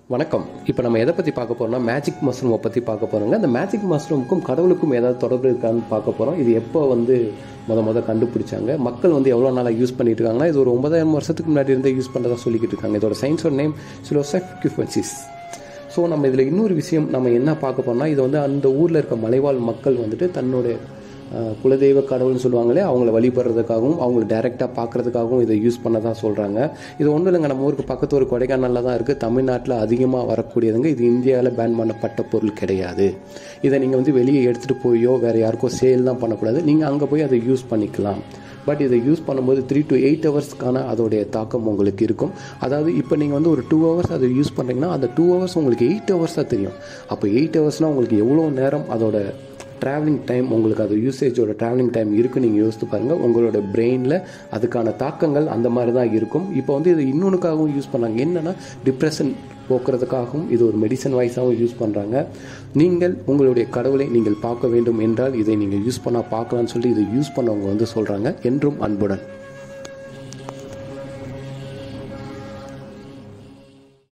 வணக்கம் இப்போ நம்ம எதை பற்றி பார்க்க போறோம்னா மேஜிக் மஷ்ரூமை பற்றி பார்க்க போகிறோங்க அந்த மேஜிக் மஷ்ரூமுக்கும் கடவுளுக்கும் ஏதாவது தொடர்பு இருக்கான்னு பார்க்க போகிறோம் இது எப்போ வந்து முத முத கண்டுபிடிச்சாங்க மக்கள் வந்து எவ்வளோ நாளாக யூஸ் பண்ணிட்டு இருக்காங்கன்னா இது ஒரு ஒன்பதாயிரம் வருஷத்துக்கு முன்னாடி இருந்தே யூஸ் பண்ணுறதா சொல்லிக்கிட்டு இருக்காங்க இதோட சயின்ஸோட நேம் சிலோசெஃப் கியூஃபன்சிஸ் ஸோ நம்ம இதில் இன்னொரு விஷயம் நம்ம என்ன பார்க்க போறோம்னா இது வந்து அந்த ஊரில் இருக்க மலைவாழ் மக்கள் வந்துட்டு தன்னோட அஹ், குலதெய்வ கடவுள்னு சொல்லுவாங்களே அவங்கள வழிபடுறதுக்காகவும் அவங்கள டைரெக்டாக பார்க்கறதுக்காகவும் இதை யூஸ் பண்ண தான் சொல்கிறாங்க இது ஒன்றும் இல்லைங்க நம்ம ஊருக்கு பக்கத்து ஒரு கொடைக்கானலில் தான் இருக்குது தமிழ்நாட்டில் அதிகமாக வரக்கூடியதுங்க இது இந்தியாவில் பேன் பண்ணப்பட்ட பொருள் கிடையாது இதை நீங்கள் வந்து வெளியே எடுத்துகிட்டு போயோ வேறு யாருக்கோ சேல் தான் பண்ணக்கூடாது நீங்கள் அங்கே போய் அதை யூஸ் பண்ணிக்கலாம் பட் இதை யூஸ் பண்ணும்போது த்ரீ டு எயிட் ஹவர்ஸ்க்கான அதோடைய தாக்கம் உங்களுக்கு இருக்கும் அதாவது இப்போ நீங்கள் வந்து ஒரு டூ ஹவர்ஸ் அதை யூஸ் பண்ணுறீங்கன்னா அந்த டூ ஹவர்ஸ் உங்களுக்கு எயிட் ஹவர்ஸ் தான் தெரியும் அப்போ எயிட் ஹவர்ஸ்னால் உங்களுக்கு எவ்வளோ நேரம் அதோட ட்ராவலிங் டைம் உங்களுக்கு அது யூசேஜோட ட்ராவலிங் டைம் இருக்குது நீங்கள் யோசித்து பாருங்கள் உங்களோட பிரெயினில் அதுக்கான தாக்கங்கள் அந்த மாதிரி தான் இருக்கும் இப்போ வந்து இது இன்னொன்றுக்காகவும் யூஸ் பண்ணாங்க என்னென்னா டிப்ரெஷன் போக்குறதுக்காகவும் இது ஒரு மெடிசன் வைஸாகவும் யூஸ் பண்ணுறாங்க நீங்கள் உங்களுடைய கடவுளை நீங்கள் பார்க்க வேண்டும் என்றால் இதை நீங்கள் யூஸ் பண்ணால் பார்க்கலாம்னு சொல்லி இதை யூஸ் பண்ணவங்க வந்து சொல்கிறாங்க என்றும் அன்புடன்